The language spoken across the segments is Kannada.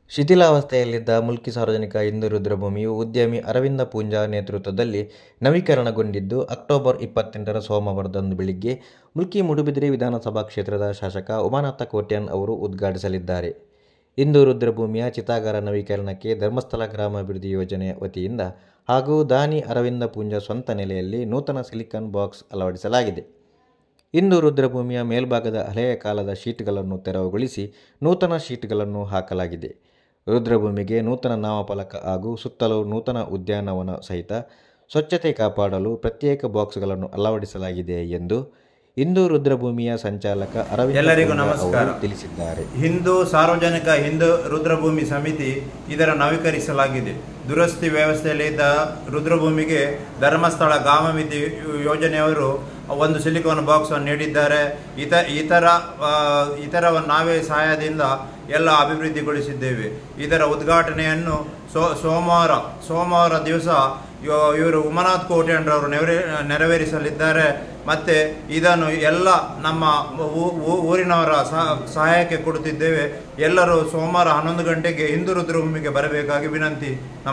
ಶಿಥಿಲಾವಸ್ಥೆಯಲ್ಲಿದ್ದ ಮುಲ್ಕಿ ಸಾರ್ವಜನಿಕ ಹಿಂದೂ ರುದ್ರಭೂಮಿಯು ಉದ್ಯಮಿ ಅರವಿಂದ ಪೂಂಜಾ ನೇತೃತ್ವದಲ್ಲಿ ನವೀಕರಣಗೊಂಡಿದ್ದು ಅಕ್ಟೋಬರ್ ಇಪ್ಪತ್ತೆಂಟರ ಸೋಮವಾರದಂದು ಬೆಳಿಗ್ಗೆ ಮುಲ್ಕಿ ಮೂಡುಬಿದಿರೆ ವಿಧಾನಸಭಾ ಕ್ಷೇತ್ರದ ಶಾಸಕ ಉಮಾನಾಥ ಕೋಟ್ಯಾನ್ ಅವರು ಉದ್ಘಾಟಿಸಲಿದ್ದಾರೆ ಹಿಂದೂ ರುದ್ರಭೂಮಿಯ ಚಿತಾಗಾರ ನವೀಕರಣಕ್ಕೆ ಧರ್ಮಸ್ಥಳ ಗ್ರಾಮಾಭಿವೃದ್ಧಿ ಯೋಜನೆ ವತಿಯಿಂದ ಹಾಗೂ ದಾನಿ ಅರವಿಂದ ಪೂಂಜಾ ಸ್ವಂತ ನೆಲೆಯಲ್ಲಿ ನೂತನ ಸಿಲಿಕಾನ್ ಬಾಕ್ಸ್ ಅಳವಡಿಸಲಾಗಿದೆ ಹಿಂದೂ ರುದ್ರಭೂಮಿಯ ಮೇಲ್ಭಾಗದ ಹಳೆಯ ಕಾಲದ ಶೀಟ್ಗಳನ್ನು ತೆರವುಗೊಳಿಸಿ ನೂತನ ಶೀಟ್ಗಳನ್ನು ಹಾಕಲಾಗಿದೆ ರುದ್ರಭೂಮಿಗೆ ನೂತನ ನಾಮಫಲಕ ಹಾಗೂ ಸುತ್ತಲೂ ನೂತನ ಉದ್ಯಾನವನ ಸಹಿತ ಸ್ವಚ್ಛತೆ ಕಾಪಾಡಲು ಪ್ರತ್ಯೇಕ ಬಾಕ್ಸ್ಗಳನ್ನು ಅಳವಡಿಸಲಾಗಿದೆ ಎಂದು ಹಿಂದೂ ರುದ್ರಭೂಮಿಯ ಸಂಚಾಲಕ ಅರವಿಂದ ಎಲ್ಲರಿಗೂ ಪೂಂಜಾ ನಮಸ್ಕಾರ. ಅವರು ತಿಳಿಸಿದ್ದಾರೆ ಹಿಂದೂ ಸಾರ್ವಜನಿಕ ಹಿಂದೂ ರುದ್ರಭೂಮಿ ಸಮಿತಿ ಇದರ ನವೀಕರಿಸಲಾಗಿದೆ ದುರಸ್ತಿ ವ್ಯವಸ್ಥೆಯಲ್ಲಿದ್ದ ರುದ್ರಭೂಮಿಗೆ ಧರ್ಮಸ್ಥಳ ಗ್ರಾಮಮಿತಿ ಯೋಜನೆಯವರು ಒಂದು ಸಿಲಿಕಾನ್ ಬಾಕ್ಸ್ ಅನ್ನು ನೀಡಿದ್ದಾರೆ ಇತ ಇತರ ಆ, ಇತರ ನಾವೇ ಸಹಾಯದಿಂದ ಎಲ್ಲ ಅಭಿವೃದ್ಧಿಗೊಳಿಸಿದ್ದೇವೆ ಇದರ ಉದ್ಘಾಟನೆಯನ್ನು ಸೋ ಸೋಮವಾರ ಸೋಮವಾರ ದಿವಸ ಇವ- ಇವರು ಉಮನಾಥ್ ಕೋಟ್ಯಾಂಡ್ರವರು ನೆರವೇ ನೆರವೇರಿಸಲಿದ್ದಾರೆ ಮತ್ತೆ ಇದನ್ನು ಎಲ್ಲ ನಮ್ಮ ಊ- ಊ- ಊರಿನವರ ಸಹ- ಸಹಾಯಕ್ಕೆ ಕೊಡುತ್ತಿದ್ದೇವೆ ಎಲ್ಲರೂ ಸೋಮವಾರ ಹನ್ನೊಂದು ಗಂಟೆಗೆ ಹಿಂದೂ ರುದ್ರಭೂಮಿಗೆ ಬರಬೇಕಾಗಿ ವಿನಂತಿ ನಮ್ಮ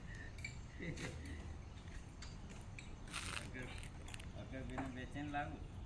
अगर बिना बेचैन लागू